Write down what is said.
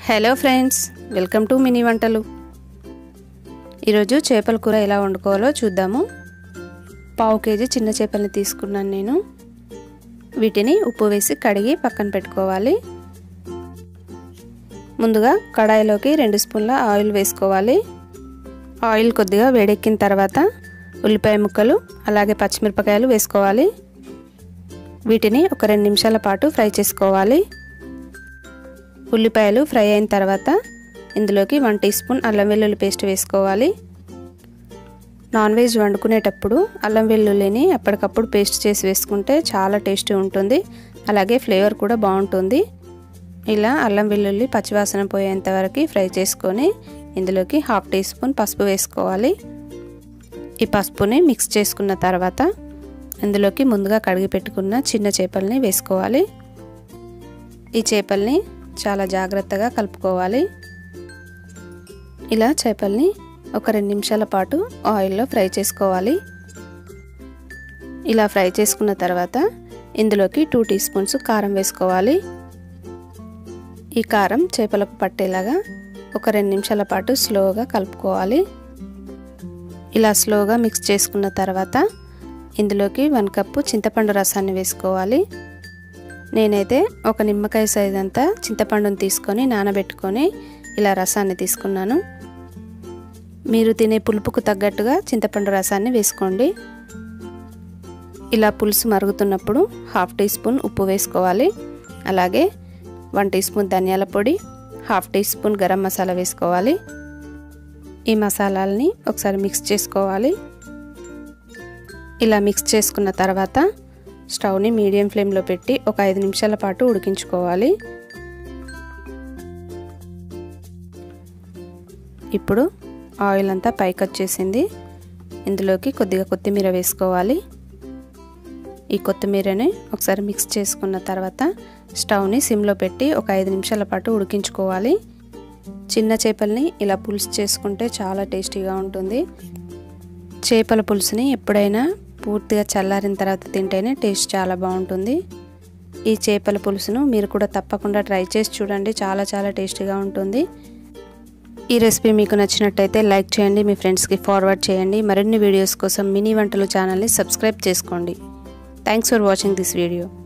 hello friends welcome to mini వంటలు ఈరోజు చేపల కూర ఎలా వండుకోవాలో చూద్దాము పావు కేజీ చిన్న చేపల్ని తీసుకున్నాను నేను వీటిని ఉప్పు వేసి కడిగి పక్కన పెట్టుకోవాలి ముందుగా కడాయిలోకి రెండు స్పూన్ల ఆయిల్ వేసుకోవాలి ఆయిల్ కొద్దిగా వేడెక్కిన తర్వాత ఉల్లిపాయ ముక్కలు అలాగే పచ్చిమిరపకాయలు వేసుకోవాలి వీటిని ఒక రెండు నిమిషాల పాటు ఫ్రై చేసుకోవాలి ఉల్లిపాయలు ఫ్రై అయిన తర్వాత ఇందులోకి వన్ టీ స్పూన్ అల్లం వెల్లుల్లి పేస్ట్ వేసుకోవాలి నాన్ వెజ్ వండుకునేటప్పుడు అల్లం వెల్లుల్లిని ఎప్పటికప్పుడు పేస్ట్ చేసి వేసుకుంటే చాలా టేస్టీ ఉంటుంది అలాగే ఫ్లేవర్ కూడా బాగుంటుంది ఇలా అల్లం వెల్లుల్లి పచ్చివాసన పోయేంత వరకు ఫ్రై చేసుకొని ఇందులోకి హాఫ్ టీ స్పూన్ పసుపు వేసుకోవాలి ఈ పసుపుని మిక్స్ చేసుకున్న తర్వాత ఇందులోకి ముందుగా కడిగి పెట్టుకున్న చిన్న చేపల్ని వేసుకోవాలి ఈ చేపల్ని చాలా జాగ్రత్తగా కలుపుకోవాలి ఇలా చేపల్ని ఒక రెండు నిమిషాల పాటు ఆయిల్లో ఫ్రై చేసుకోవాలి ఇలా ఫ్రై చేసుకున్న తర్వాత ఇందులోకి టూ టీ స్పూన్స్ కారం వేసుకోవాలి ఈ కారం చేపలకు పట్టేలాగా ఒక రెండు నిమిషాల పాటు స్లోగా కలుపుకోవాలి ఇలా స్లోగా మిక్స్ చేసుకున్న తర్వాత ఇందులోకి వన్ కప్పు చింతపండు రసాన్ని వేసుకోవాలి నేనైతే ఒక నిమ్మకాయ సైజ్ అంతా చింతపండుని తీసుకొని నానబెట్టుకొని ఇలా రసాన్ని తీసుకున్నాను మీరు తినే పులుపుకు తగ్గట్టుగా చింతపండు రసాన్ని వేసుకోండి ఇలా పులుసు మరుగుతున్నప్పుడు హాఫ్ టీ స్పూన్ ఉప్పు వేసుకోవాలి అలాగే వన్ టీ స్పూన్ ధనియాల పొడి half teaspoon garam masala వేసుకోవాలి ఈ మసాలాలని ఒకసారి మిక్స్ చేసుకోవాలి ఇలా మిక్స్ చేసుకున్న తర్వాత స్టవ్ని మీడియం ఫ్లేమ్లో పెట్టి ఒక ఐదు నిమిషాల పాటు ఉడికించుకోవాలి ఇప్పుడు ఆయిల్ అంతా పైకి వచ్చేసింది ఇందులోకి కొద్దిగా కొత్తిమీర వేసుకోవాలి ఈ కొత్తిమీరని ఒకసారి మిక్స్ చేసుకున్న తర్వాత స్టవ్ని సిమ్లో పెట్టి ఒక ఐదు నిమిషాల పాటు ఉడికించుకోవాలి చిన్న చేపల్ని ఇలా పులుసు చేసుకుంటే చాలా టేస్టీగా ఉంటుంది చేపల పులుసుని ఎప్పుడైనా పూర్తిగా చల్లారిన తర్వాత తింటేనే టేస్ట్ చాలా బాగుంటుంది ఈ చేపల పులుసును మీరు కూడా తప్పకుండా ట్రై చేసి చూడండి చాలా చాలా టేస్టీగా ఉంటుంది ఈ రెసిపీ మీకు నచ్చినట్టయితే లైక్ చేయండి మీ ఫ్రెండ్స్కి ఫార్వర్డ్ చేయండి మరిన్ని వీడియోస్ కోసం మినీ వంటలు ఛానల్ని సబ్స్క్రైబ్ చేసుకోండి thanks for watching this video